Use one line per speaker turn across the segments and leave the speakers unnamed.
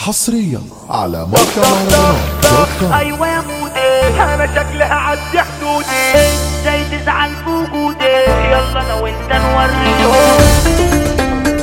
حصريا على موقع مهرجانات دوت كوم.
ايوه يا مودي انا شكلي هعدي حدودي ازاي تزعل في وجودي يلا انا وانت نوريهم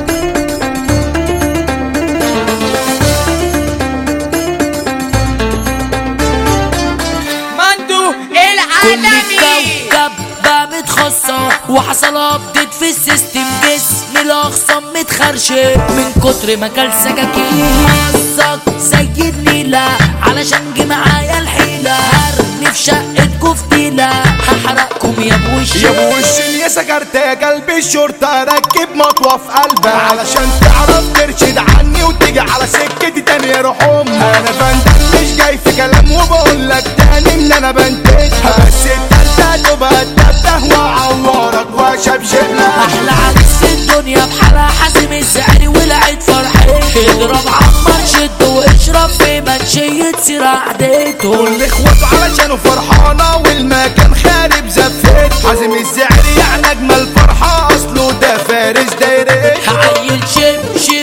مندو
كل
العالمي
الكوكب بقى متخصم وحصل ابديت في السيستم جسمي الاخصم متخرشم من كتر ما كل سكاكين حظك زي النيلة علشان جه معايا الحيلة هرمي في شقتكوا فتيلة هحرقكم يا بوش
يا ابو وش يا سكرت يا قلبي الشرطة ركب مطوة في قلبك علشان تعرف ترشد عني وتيجي على سكتي تاني يا روح امك انا بندل مش جاي في كلام وبقول لك تاني ان انا بنتجها بس التالتة تبقى التالتة واعورك واشبشب لك
احلى عريس الدنيا بحالها حازم الزعري ولعت فرحته اضرب عمر شد واشرب في منشية سيرة عديته
كل اخوته علشانه فرحانة والمكان خارب زفت حازم الزعري يعني اجمل فرحة اصله ده فارس دايرة
عيل شب شب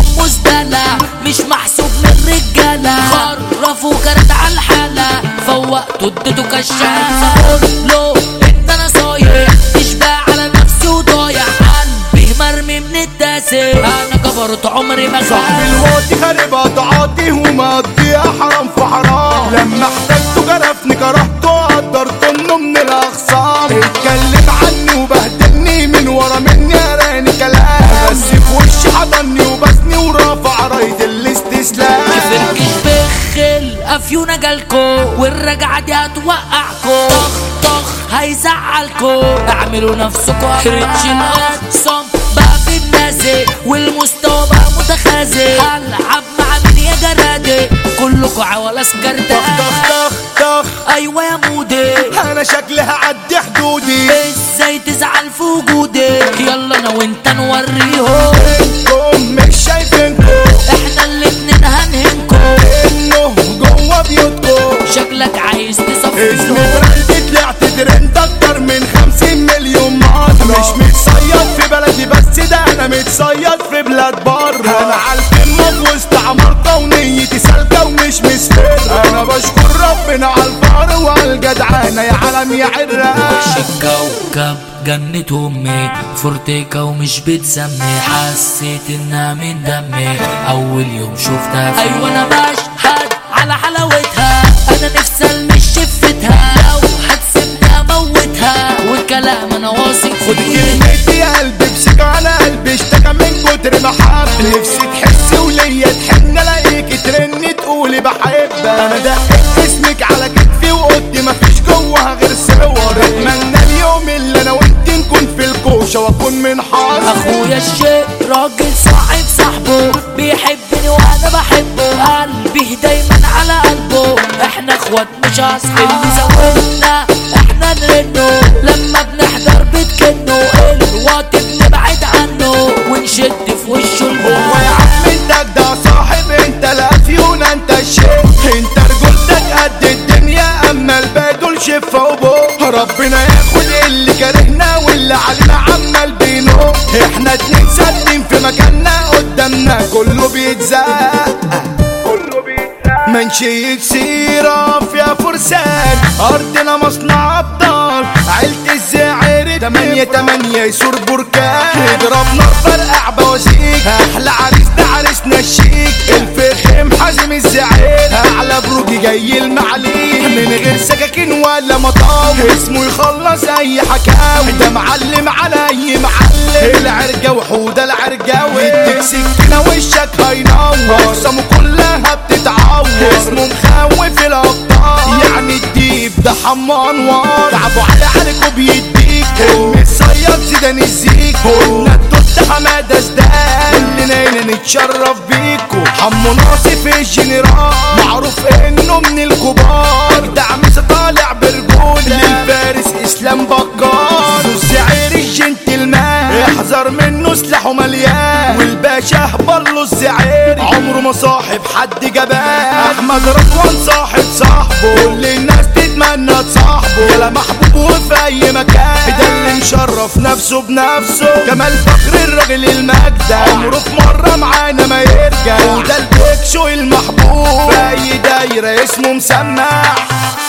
ومزدلة مش محسوب من رجالة خرفوا كانت على الحالة فوقته اديته كشافة قول له ان انا صايع تشبع على نفسي وضايع قلبي مرمي من التاسع انا جبرت عمري ما
صاحب
خاف
الوقت خارب قطعاتي ومقضيها حرام في حرام لما احتجته جرفني كرهته قدرت انه من الاخصام اتكلم عني وبهدلني من ورا مني اراني كلام بس في وشي حضني وبسني ورافع راية الاستسلام
فركش بخل افيونا جالكو والرجعة دي هتوقعكو طخ طخ هيزعلكو اعملوا نفسكو ريتش الاقسام بقى في النازي والمستوى بقى متخاذي هلعب مع مين يا جرادي كلكو عوالة سكرتة
طخ طخ طخ
ايوه يا مودي
انا شكلي هعدي حدودي
ازاي تزعل في وجودي يلا انا وانت نوريهم
انتم مش شايفينكم
احنا الاتنين هنهنكو
انه جوه بيوتكم
شكلك عايز
اسمي
تصفيهم
براندي طلعت ترند اكتر من خمسين مليون مرة مش متصيد في بلدي بس ده انا متصيد في بلاد بره انا عالقمة في وسط عمارة ونيتي سالكة ومش مسفرة انا بشكر ربنا عالفقر وعالجدعانة يا عالم يا عراق
الكوكب جنة أمي فورتيكا ومش بتسمي حسيت إنها من دمي أول يوم شفتها في أيوة أنا بشهد على حلاوتها أنا نفسي ألمس شفتها لو هتسيبني أموتها والكلام أنا واثق
خد
فيه
كلمتي يا قلبي بسك على قلبي اشتكى من كتر محبة نفسي تحسي وليا تحن الاقيك ترني تقولي بحبك انا دقيت اسمك على كتفي وقلت مفيش جواها غير صور اتمنى اليوم اللي انا وانت نكون في الكوشه واكون من حظ
اخويا الشيء راجل صاحب صاحبه بيحبني وانا بحبه قلبي دايما على قلبه احنا اخوات مش اصحاب اللي زودنا احنا نرنه لما بنحضر بتكنه الوقت بنبعد عنه ونشد في وشه
هو
البوم
يا عم انت ده صاحب انت الافيون انت الشيء انت رجولتك قد الدنيا اما الباقي دول شفا وبو ربنا ياخد اللي كرهنا واللي علينا عمال بينو احنا اتنين ثابتين في مكاننا قدامنا كله بيتزق كله بيتزق منشية سيرة فيها فرسان أرضنا مصنع أبطال عيلة الزعير تمانية تمانية يسور بركان اضرب نار فرقع بوازيك أحلى عريس ده عريسنا الشيك الفخم حازم الزعير أعلى بروجي جاي المعليه من غير سكاكين ولا مطاوي اسمه يخلص أي حكاوي ده معلم على أي معلم العرجة وحودة العرجاوي يديك سكينة وشك هينور أقسامه كلها بتتعور اسمه مخوف الأبطال يعني الديب ده حمار انوار تعبوا على عليك وبيديك المصيد زيدان الزيك قلنا التوت حمادة زدان كلنا هنا نتشرف بيكو حمو ناصف الجنرال معروف انه من الكبار اجدع مسا طالع برجولة للفارس اسلام بكار الزعير الجنتلمان احذر منه سلاحه مليان والباشا هبله الزعير عمره ما صاحب حد جبان احمد رضوان صاحب صاحبه كل الناس تتمنى تتمنى تصاحبه يلا محبوب وفي اي مكان ده اللي مشرف نفسه بنفسه كمال فخر الراجل المجدة عمره في مرة معانا ما يرجع وده البيكشو المحبوب في اي دايرة اسمه مسمع